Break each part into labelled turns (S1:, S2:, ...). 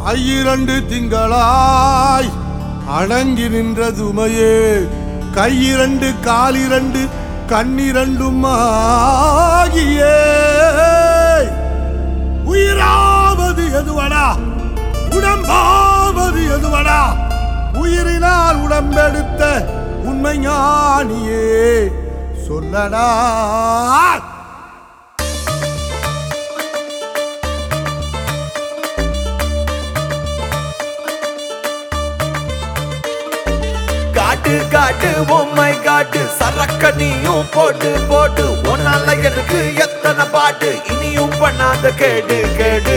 S1: ஐயிரண்டு திங்களாய் அடங்கி நின்ற துமையே கையிரண்டு காலிரண்டு கண்ணிரண்டும் ஆகியே உயிராவது எதுவடா உடம்பாவது எதுவடா உயிரினால் உடம்பெடுத்த உண்மை ஞானியே சொல்லடா
S2: காட்டு காட்டு பொம்மை காட்டு சரக்க நீயும் போட்டு போட்டு உன்னால எனக்கு எத்தனை பாட்டு இனியும் பண்ணாத கேடு கேடு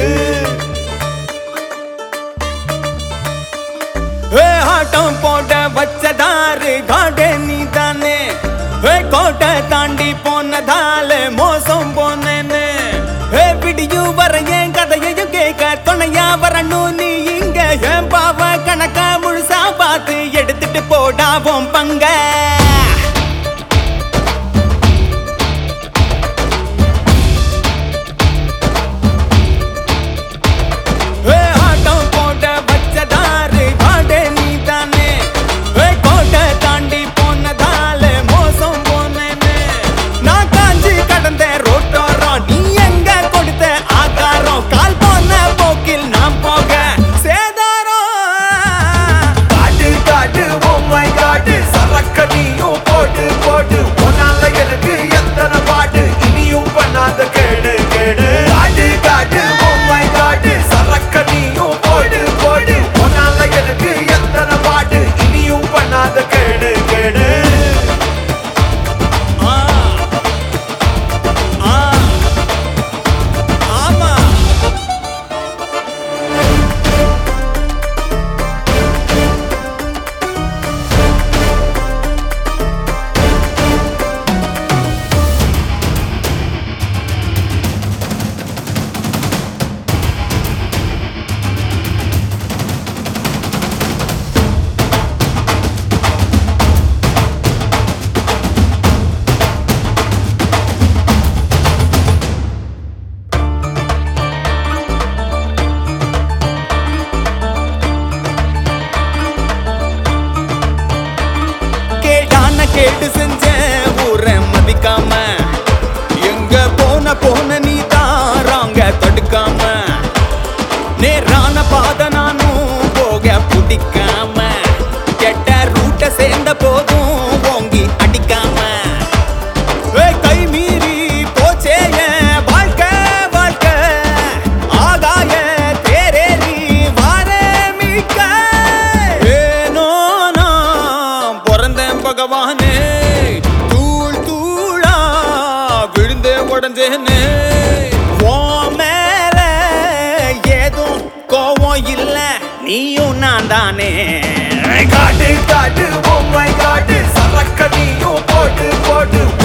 S3: ஏ ஆட்டம் போட வச்சதாரு காடே நீ தானே ஏ கோட்டை தாண்டி போனதால மோசம் போனேன்னு ஏ விடியும் வர என் கதையையும் கேட்க துணையா வரணும் நீ இங்க என் பாவ கணக்கா முழுசா பார்த்து எடுத்துட்டு போடாவோம் பங்க ஏ ஆட்டம் போட வச்சதாரு காடே நீ தானே ஏ கோட்டை தாண்டி போனதால மோசம் போனேன்னு நான் காஞ்சி கடந்த ரோட்டோரம் நீ எங்க கொடுத்த ஆகாரம் கால் போன போக்கில் நான் போக சேதாரம்
S2: காட்டு காட்டு பொம்மை காட்டு சரக்க நீயும் போட்டு போட்டு உன்னால எனக்கு எத்தனை பாட்டு இனியும் பண்ணாத கேடு கேடு காட்டு காட்டு பொம்மை காட்டு சரக்க நீயும் போட்டு போட்டு உன்னால எனக்கு எத்தனை பாட்டு இனியும் பண்ணாத கேடு கேடு
S3: ஆ ஆ ஆமா கேடான கேடு செஞ்ச ஊரை மதிக்காம எங்க போன போன நீ தாராங்க தடுக்காம நேரான பாத நானும் போக பிடிக்காம கெட்ட ரூட்ட சேர்ந்த போதும் ஓங்கி அடிக்காம ஏய், கை மீறி போச்சே என் வாழ்க்கை வாழ்க்கை ஆகாய தேரேறி வாரே மீட்க ஏனோ நான் பிறந்தேன் பகவானே தூள் தூளா விழுந்தே உடஞ்சேனே உன் மேல ஏதும் கோவம் இல்ல நீயும் நான் தானே
S2: காட்டு காட்டு பொம்மை காட்டு சரக்க நீயும் போட்டு போட்டு